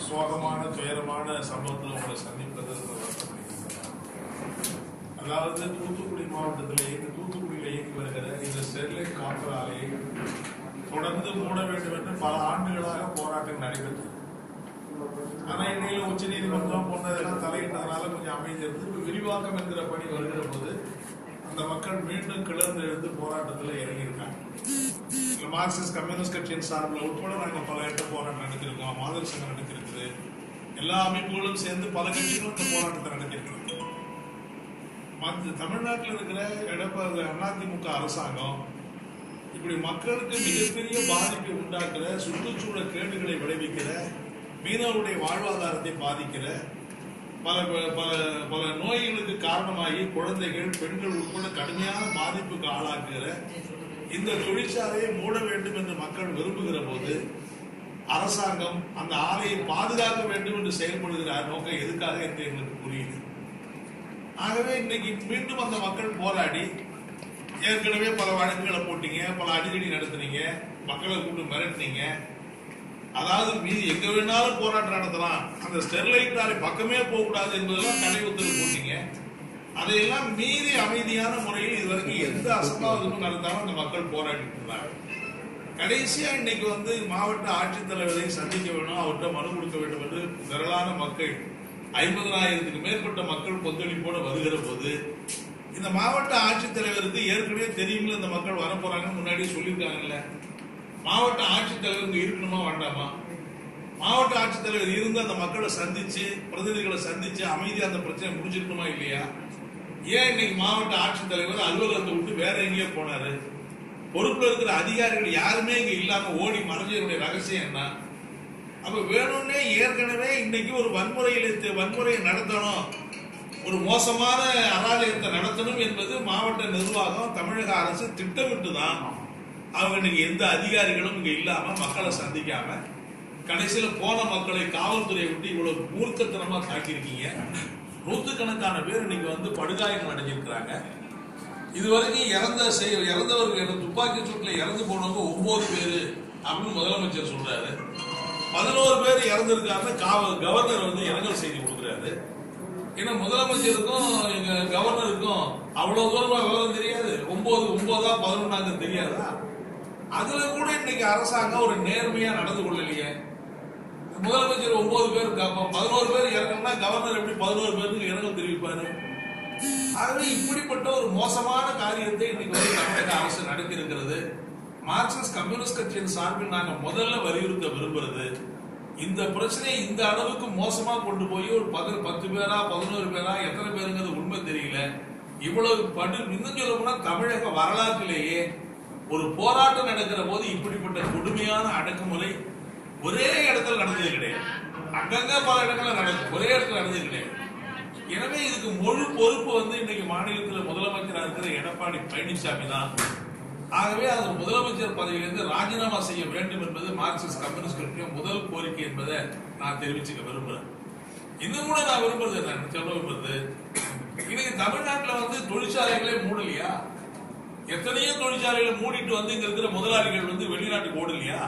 சோகமான துயரமான சம்பவத்தில் உங்களை சந்திப்பது ரொம்ப வருத்தப்படுகின்றன. அதாவது தூத்துக்குடி மாவட்டத்தில் இயங்கி தூத்துக்குடியில் இயங்கி வருகிற இந்த ஸ்டெர்லைட் காப்பர் ஆலையை தொடர்ந்து மூட வேண்டும் என்று பல ஆண்டுகளாக போராட்டம் நடைபெற்றது ஆனா இடையில உச்ச நீதிமன்றம் போன்றதெல்லாம் தலையிட்டதுனால கொஞ்சம் அமைதி இருந்து இப்ப விரிவாக்கம் என்கிற பணி வருகிற போது அந்த மக்கள் மீண்டும் கிளர்ந்து எழுந்து போராட்டத்தில் இறங்கியிருக்காங்க இந்த மார்க்சிஸ்ட் கம்யூனிஸ்ட் கட்சியின் சார்பில் உட்பட நாங்கள் பல இடத்துல போராட்டம் நடத்திருக்கோம் மாதர் சங்கம் நடத்திருக்குது எல்லா அமைப்புகளும் சேர்ந்து பல கட்சிகளும் இந்த போராட்டத்தை நடத்திருக்கிறது மத்த தமிழ்நாட்டில் இருக்கிற எடப்பாடி அதிமுக அரசாங்கம் இப்படி மக்களுக்கு மிகப்பெரிய பாதிப்பை உண்டாக்குற சுற்றுச்சூழல் கேடுகளை விளைவிக்கிற மீனவருடைய வாழ்வாதாரத்தை பாதிக்கிற பல பல பல நோய்களுக்கு காரணமாகி குழந்தைகள் பெண்கள் உட்பட கடுமையான பாதிப்புக்கு ஆளாக்குகிற இந்த தொழிற்சாலையை மூட வேண்டும் என்று மக்கள் விரும்புகிற போது அரசாங்கம் அந்த ஆலையை பாதுகாக்க வேண்டும் என்று செயல்படுகிற நோக்கம் எதுக்காக என்று எங்களுக்கு புரியுது ஆகவே இன்னைக்கு மீண்டும் அந்த மக்கள் போராடி ஏற்கனவே பல வழக்குகளை போட்டீங்க பல அடிக்கடி நடத்துனீங்க மக்களை கூப்பிட்டு மிரட்டினீங்க அதாவது மீதி எங்க வேணாலும் போராட்டம் நடத்தலாம் அந்த ஸ்டெர்லைட் ஆலை பக்கமே போகக்கூடாது என்பதெல்லாம் தடை உத்தரவு போட்டீங்க அதையெல்லாம் மீறி அமைதியான முறையில் இதுவரைக்கும் எந்த அசம்பாவிதமும் நடத்தாம அந்த மக்கள் போராடிட்டு இருந்தாங்க கடைசியா இன்னைக்கு வந்து மாவட்ட ஆட்சித்தலைவரை சந்திக்க வேணும் அவர்கிட்ட மனு கொடுக்க வேண்டும் என்று திரளான மக்கள் ஐம்பதனாயிரத்துக்கு மேற்பட்ட மக்கள் கொந்தளிப்போடு வருகிற போது இந்த மாவட்ட ஆட்சித்தலைவருக்கு ஏற்கனவே தெரியும்ல இந்த மக்கள் வர போறாங்கன்னு முன்னாடியே சொல்லியிருக்காங்கல்ல மாவட்ட ஆட்சித்தலைவர் இங்க இருக்கணுமா வேண்டாமா மாவட்ட ஆட்சித்தலைவர் இருந்து அந்த மக்களை சந்திச்சு பிரதிநிதிகளை சந்திச்சு அமைதியா அந்த பிரச்சனை முடிஞ்சிருக்கணுமா இல்லையா ஏன் இன்னைக்கு மாவட்ட ஆட்சித்தலைவர் அலுவலகத்தை விட்டு வேற எங்கேயோ போனாரு பொறுப்புல இருக்கிற அதிகாரிகள் யாருமே இங்க இல்லாம ஓடி மறைஞ்சவருடைய ரகசியம் என்ன அப்ப வேணும்னே ஏற்கனவே இன்னைக்கு ஒரு வன்முறையில் வன்முறையை நடத்தணும் ஒரு மோசமான அராஜகத்தை நடத்தணும் என்பது மாவட்ட நிர்வாகம் தமிழக அரசு திட்டமிட்டு தான் அவங்க இன்னைக்கு எந்த அதிகாரிகளும் இங்க இல்லாம மக்களை சந்திக்காம கடைசியில போன மக்களை காவல்துறையை விட்டு இவ்வளவு மூர்க்கத்தனமா தாக்கியிருக்கீங்க நூத்துக்கணக்கான பேர் இன்னைக்கு வந்து படுகாயங்கள் அடைஞ்சிருக்கிறாங்க இதுவரைக்கும் இறந்த செய்- இறந்தவர்கள் இறந்த துப்பாக்கி சூட்டுல இறந்து போனவங்க ஒன்பது பேரு அப்படின்னு முதலமைச்சர் சொல்றாரு பதினோரு பேர் இறந்திருக்காங்க காவல் கவர்னர் வந்து இரங்கல் செய்தி கொடுக்குறாரு ஏன்னா முதலமைச்சருக்கும் எங்க கவர்னருக்கும் அவ்வளவு தூரமா விவரம் தெரியாது ஒன்பது ஒன்பதா பதினொன்னாங்க தெரியாதா அதுல கூட இன்னைக்கு அரசாங்கம் ஒரு நேர்மையா நடந்து கொள்ளலையே முதலமைச்சர் ஒன்பது பேர் க- பதினோரு பேர் இறங்கணும்னா கவர்னர் எப்படி பதினோரு பேருக்கு இரங்கல் தெரிவிப்பாரு ஆகவே இப்படிப்பட்ட ஒரு மோசமான காரியத்தை இன்னைக்கு வந்து தமிழக அரசு நடத்தி இருக்கிறது மார்க்சிஸ்ட் கம்யூனிஸ்ட் கட்சியின் சார்பில் நாங்க முதல்ல வலியுறுத்த விரும்புறது இந்த பிரச்சனையை இந்த அளவுக்கு மோசமா கொண்டு போய் ஒரு பத்து பத்து பேரா பதினோரு பேரா எத்தனை பேருங்கிறது உண்மை தெரியல இவ்வளவு படு இன்னும் சொல்ல போனா தமிழக வரலாற்றிலேயே ஒரு போராட்டம் நடக்கிற போது இப்படிப்பட்ட கொடுமையான அடக்குமுறை ஒரே இடத்துல நடந்தது கிடையாது அங்கங்க பல இடங்கள்ல நடக்கும் ஒரே இடத்துல நடந்தது கிடையாது எனவே இதுக்கு முழு பொறுப்பு வந்து இன்னைக்கு மாநிலத்தில் முதலமைச்சராக இருக்கிற எடப்பாடி பழனிசாமி தான் ஆகவே அது முதலமைச்சர் பதவியிலிருந்து ராஜினாமா செய்ய வேண்டும் என்பது மார்க்சிஸ்ட் கம்யூனிஸ்ட் கட்சியின் முதல் கோரிக்கை என்பதை நான் தெரிவிச்சுக்க விரும்புறேன் இன்னும் கூட நான் விரும்புறது நான் சொல்ல விரும்புறது இன்னைக்கு தமிழ்நாட்டுல வந்து தொழிற்சாலைகளே மூடலையா எத்தனையோ தொழிற்சாலைகளை மூடிட்டு வந்து இங்க இருக்கிற முதலாளிகள் வந்து வெளிநாட்டுக்கு ஓடலையா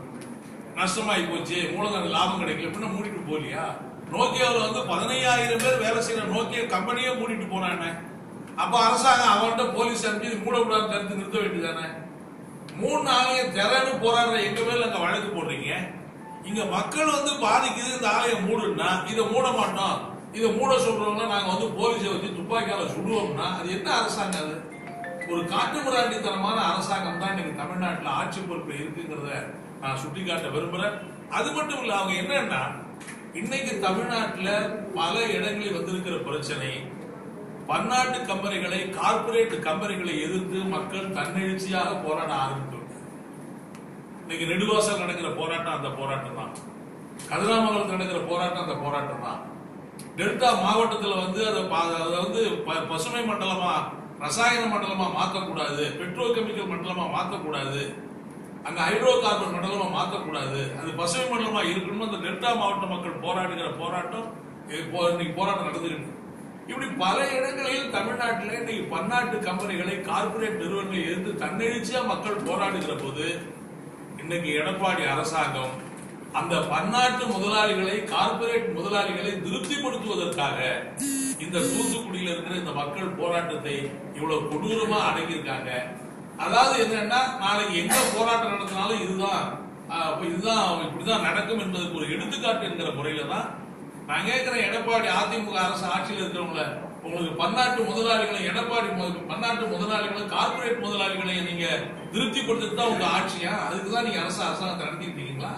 நஷ்டமாயி போச்சு மூலதன லாபம் கிடைக்கல அப்படின்னா மூடிட்டு போகலையா நோக்கியாவில் வந்து பதினையாயிரம் பேர் வேலை செய்யற நோக்கியா கம்பெனியே மூடிட்டு போனானே அப்ப அரசாங்கம் அவன்கிட்ட போலீஸ் அனுப்பி இது மூடக்கூடாது தடுத்து நிறுத்த வேண்டியதானே மூணு ஆலயம் திறன்னு போராடுற எங்க மேல அங்க வழக்கு போடுறீங்க இங்க மக்கள் வந்து பாதிக்குது இந்த ஆலயம் மூடுன்னா இதை மூட மாட்டோம் இதை மூட சொல்றவங்க நாங்க வந்து போலீஸை வச்சு துப்பாக்கியால சுடுவோம்னா அது என்ன அரசாங்கம் அது ஒரு காட்டுமிராண்டித்தனமான அரசாங்கம் தான் இன்னைக்கு தமிழ்நாட்டுல ஆட்சி பொறுப்பு இருக்குங்கிறத நான் சுட்டிக்காட்ட விரும்புறேன் அது மட்டும் இல்ல அவங்க என்னன்னா இன்னைக்கு தமிழ்நாட்டுல பல இடங்களில் வந்திருக்கிற பிரச்சனை பன்னாட்டு கம்பெனிகளை கார்ப்பரேட் கம்பெனிகளை எதிர்த்து மக்கள் தன்னெழுச்சியாக போராட ஆரம்பித்து இன்னைக்கு நெடுவாசல் நடக்கிற போராட்டம் அந்த போராட்டம் தான் கதிராமங்கலத்தில் நடக்கிற போராட்டம் அந்த போராட்டம் தான் டெல்டா மாவட்டத்தில் வந்து அதை பா- அதை வந்து ப- பசுமை மண்டலமா ரசாயன மண்டலமா மாத்தக்கூடாது பெட்ரோ கெமிக்கல் மண்டலமா மாத்தக்கூடாது அங்க ஹைட்ரோ கார்பன் மண்டலமா மாத்தக்கூடாது அது பசுமை மண்டலமா இருக்கணும் அந்த டெல்டா மாவட்ட மக்கள் போராடுகிற போராட்டம் இப்போ இன்னைக்கு போராட்டம் நடந்துருக்கு இப்படி பல இடங்களில் தமிழ்நாட்டில் இன்னைக்கு பன்னாட்டு கம்பெனிகளை கார்ப்பரேட் நிறுவனங்களை எதிர்த்து தன்னெழுச்சியா மக்கள் போராடுகிற போது இன்னைக்கு எடப்பாடி அரசாங்கம் அந்த பன்னாட்டு முதலாளிகளை கார்ப்பரேட் முதலாளிகளை திருப்திப்படுத்துவதற்காக இந்த தூத்துக்குடியில இருக்கிற இந்த மக்கள் போராட்டத்தை இவ்வளவு கொடூரமா அடங்கியிருக்காங்க அதாவது என்னன்னா நாளைக்கு எங்க போராட்டம் நடத்தினாலும் இதுதான் ஆஹ், அப்ப இதுதான் இப்படிதான் நடக்கும் என்பதற்கு ஒரு எடுத்துக்காட்டு என்கிற முறையில தான் நான் கேட்கிறேன் எடப்பாடி அதிமுக அரசு ஆட்சியில் இருக்கிறவங்கள உங்களுக்கு பன்னாட்டு முதலாளிகளை எடப்பாடி மு- பன்னாட்டு முதலாளிகளை கார்ப்பரேட் முதலாளிகளை நீங்க திருப்திப்படுத்துறது தான் உங்க ஆட்சியா அதுக்கு தான் நீங்க அரசு அரசாங்கத்தை நடத்திட்டு இருக்கீங்களா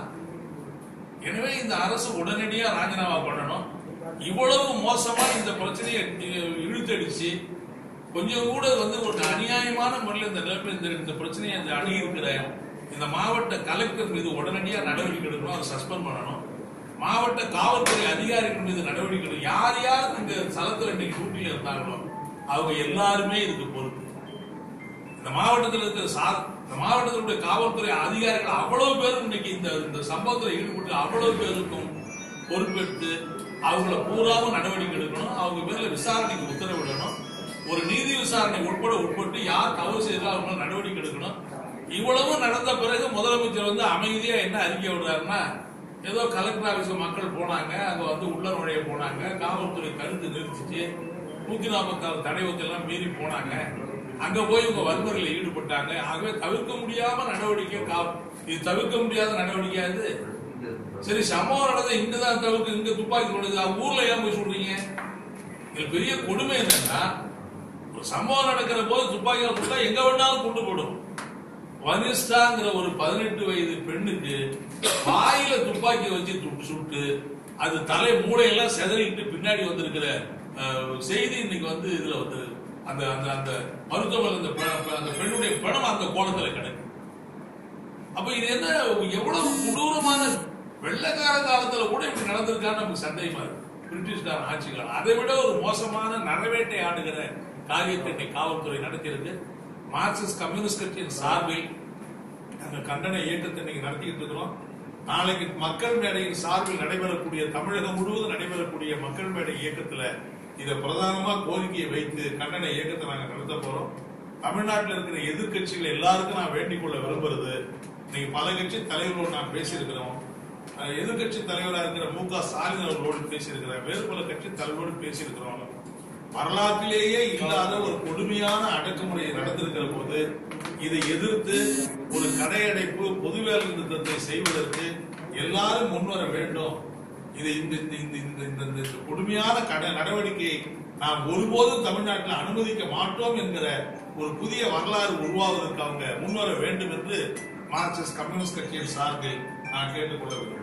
எனவே இந்த அரசு உடனடியா ராஜினாமா பண்ணணும் இவ்வளவு மோசமா இந்த பிரச்சனையை இ- இழுத்தடிச்சு கொஞ்சம் கூட வந்து ஒரு அநியாயமான முறையில் இந்த நிலைமை இந்த இந்த பிரச்சனையை இந்த அணுகி இருக்கிற இந்த மாவட்ட கலெக்டர் மீது உடனடியா நடவடிக்கை எடுக்கணும் அதை சஸ்பெண்ட் பண்ணணும் மாவட்ட காவல்துறை அதிகாரிகள் மீது நடவடிக்கை எடுக்கணும் யார் யார் இந்த ஸ்தலத்துல இன்னைக்கு டியூட்டியில இருந்தாங்களோ அவங்க எல்லாருமே இதுக்கு பொறுப்பு இந்த மாவட்டத்தில் இருக்கிற சா இந்த மாவட்டத்தினுடைய காவல்துறை அதிகாரிகள் அவ்வளவு பேரும் இன்னைக்கு இந்த இந்த சம்பவத்தில் ஈடுபட்டு அவ்வளவு பேருக்கும் பொறுப்பெடுத்து அவங்கள பூராவும் நடவடிக்கை எடுக்கணும் அவங்க பேர்ல விசாரணைக்கு உத்தரவிடணும் ஒரு நீதி விசாரணை உட்பட உட்பட்டு யார் தவறு செய்தாலும் அவங்க மேல நடவடிக்கை எடுக்கணும் இவ்வளவு நடந்த பிறகு முதலமைச்சர் வந்து அமைதியா என்ன அறிக்கை விடுறாருன்னா ஏதோ கலெக்டர் ஆபீஸ்ல மக்கள் போனாங்க அங்க வந்து உள்ள நுழைய போனாங்க காவல்துறை கருத்து நிறுத்திச்சு நூத்தி நாற்பத்தாறு தடை எல்லாம் மீறி போனாங்க அங்க போய் இவங்க வன்முறையில் ஈடுபட்டாங்க ஆகவே தவிர்க்க முடியாம நடவடிக்கை கா- இது தவிர்க்க முடியாத நடவடிக்கை இது சரி சம்பவம் நடந்த இங்கதான் தவிர்க்க இங்க துப்பாக்கி கொடுக்குது ஊர்ல ஏன் போய் சொல்றீங்க இதுல பெரிய கொடுமை என்னன்னா ஒரு சம்பவம் நடக்கிற போது துப்பாக்கியால் கொடுத்தா எங்க வேணாலும் கொண்டு போடும் வனிஷ்டாங்கிற ஒரு பதினெட்டு வயது பெண்ணுக்கு வாயில துப்பாக்கி வச்சு சுட்டு சுட்டு அது தலை மூளையெல்லாம் செதறிட்டு பின்னாடி வந்திருக்கிற அஹ், செய்தி இன்னைக்கு வந்து இதுல வந்து அந்த அந்த அந்த மருத்துவமனை அந்த பெ- அந்த பெண்ணுடைய பணம் அந்த கோலத்துல கிடக்கு அப்ப இது என்ன எவ்வளவு கொடூரமான வெள்ளக்கார காலத்துல கூட இப்படி நடந்திருக்கான்னு நமக்கு சந்தேகமா இருக்கு பிரிட்டிஷ்கார ஆட்சி காலம் அதை விட ஒரு மோசமான நரவேட்டை ஆடுகிற காரியத்தை இன்னைக்கு காவல்துறை நடத்தியிருக்கு மார்க்சிஸ்ட் கம்யூனிஸ்ட் கட்சியின் சார்பில் நாங்கள் கண்டன இயக்கத்தை இன்னைக்கு நடத்திக்கிட்டு இருக்கிறோம் நாளைக்கு மக்கள் மேடையின் சார்பில் நடைபெறக்கூடிய தமிழகம் முழுவதும் நடைபெறக்கூடிய மக்கள் மேடை இயக்கத்துல இதை பிரதானமா கோரிக்கையை வைத்து கண்டன இயக்கத்தை நாங்க நடத்த போறோம் தமிழ்நாட்டில் இருக்கிற எதிர்க்கட்சிகள் எல்லாருக்கும் நான் வேண்டிக் கொள்ள விரும்புறது இன்னைக்கு பல கட்சி தலைவர்களோடு நான் பேசியிருக்கிறோம் அஹ் எதிர்க்கட்சி தலைவராக இருக்கிற மு க ஸ்டாலின் அவர்களோடு பேசியிருக்கிறேன் வேறு பல கட்சி தலைவரோடு பேசியிருக்கிறோம் வரலாற்றிலேயே இல்லாத ஒரு கொடுமையான அடக்குமுறை நடந்திருக்கிற போது இதை எதிர்த்து ஒரு கடையடைப்பு பொது வேலை நிறுத்தத்தை செய்வதற்கு எல்லாரும் முன்வர வேண்டும் இது இந்த இந்த இந்த இந்த இந்த இந்த இந்த கொடுமையான கட நடவடிக்கையை நாம் ஒருபோதும் தமிழ்நாட்டில் அனுமதிக்க மாட்டோம் என்கிற ஒரு புதிய வரலாறு உருவாவதற்கு அவங்க முன்வர வேண்டும் என்று மார்க்சிஸ்ட் கம்யூனிஸ்ட் கட்சியின் சார்பில் நான் கேட்டுக்கொள்ள விரும்புகிறேன்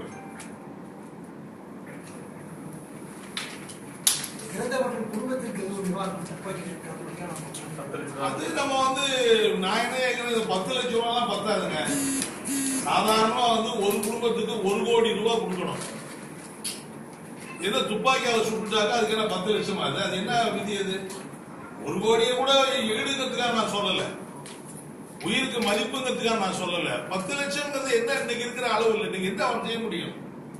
இறந்தவர்கள் குடும்பத்திற்கு எதுவும் நிவாரணம் துப்பாக்கி அது நம்ம வந்து நான் என்ன கேட்கிறேன் இது பத்து லட்சம் ரூபாய்லாம் பத்தாதுங்க சாதாரணமா வந்து ஒரு குடும்பத்துக்கு ஒரு கோடி ரூபாய் கொடுக்கணும் என்ன துப்பாக்கியால சுட்டுட்டாக்க அதுக்கு என்ன பத்து லட்சம் ஆகுது அது என்ன விதி அது ஒரு கோடியை கூட ஈடுங்கிறதுக்காக நான் சொல்லல உயிருக்கு மதிப்புங்கிறதுக்காக நான் சொல்லல பத்து லட்சம்ங்கிறது என்ன இன்னைக்கு இருக்கிற அளவு இல்லை நீங்க என்ன அவன் செய்ய முடியும்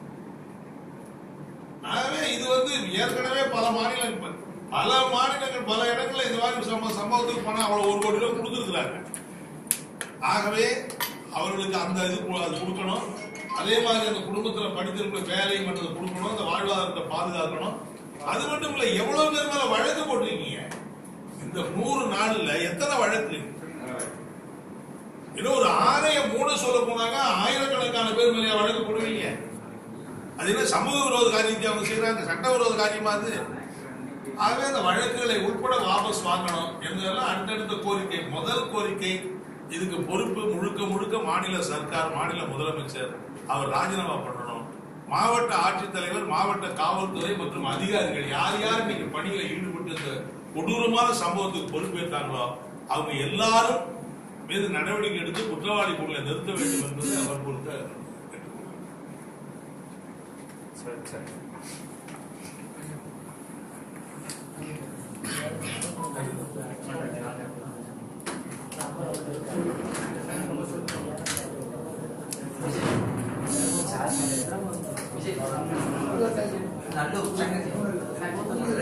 ஆகவே இது வந்து ஏற்கனவே பல மாநிலங்கள் பல மாநிலங்கள் பல இடங்கள்ல இந்த மாதிரி சம்ப சம்பவத்துக்கு பணம் அவ்வளவு ஒரு கோடி ரூபாய் கொடுத்துருக்குறாங்க ஆகவே அவர்களுக்கு அந்த இது கு- அது கொடுக்கணும் அதே மாதிரி அந்த குடும்பத்துல படித்திருக்கிற வேலை மற்றதை கொடுக்கணும் அந்த வாழ்வாதாரத்தை பாதுகாக்கணும் அது மட்டும் இல்ல எவ்வளவு பேர் மேல வழக்கு போட்டிருக்கீங்க இந்த நூறு நாள்ல எத்தனை வழக்கு இன்னும் ஒரு ஆணைய மூட சொல்ல போனாங்க ஆயிரக்கணக்கான பேர் மேலே வழக்கு போடுவீங்க அது என்ன சமூக விரோத காரியத்தை அவங்க செய்யறாங்க சட்ட விரோத காரியமா அது ஆகவே அந்த வழக்குகளை உட்பட வாபஸ் வாங்கணும் என்பதெல்லாம் அடுத்தடுத்த கோரிக்கை முதல் கோரிக்கை இதுக்கு பொறுப்பு முழுக்க முழுக்க மாநில சர்க்கார் மாநில முதலமைச்சர் அவர் ராஜினாமா பண்ணணும் மாவட்ட ஆட்சித்தலைவர் மாவட்ட காவல்துறை மற்றும் அதிகாரிகள் யார் யார் இன்னைக்கு பணியில ஈடுபட்டு இந்த கொடூரமான சம்பவத்துக்கு பொறுப்பேற்றாங்களோ அவங்க எல்லாரும் மீது நடவடிக்கை எடுத்து குற்றவாளி குழுவை நிறுத்த வேண்டும் என்பது அவர் பொறுத்த கேட்டுக்கொள்கிறேன். சரி சரி நல்ல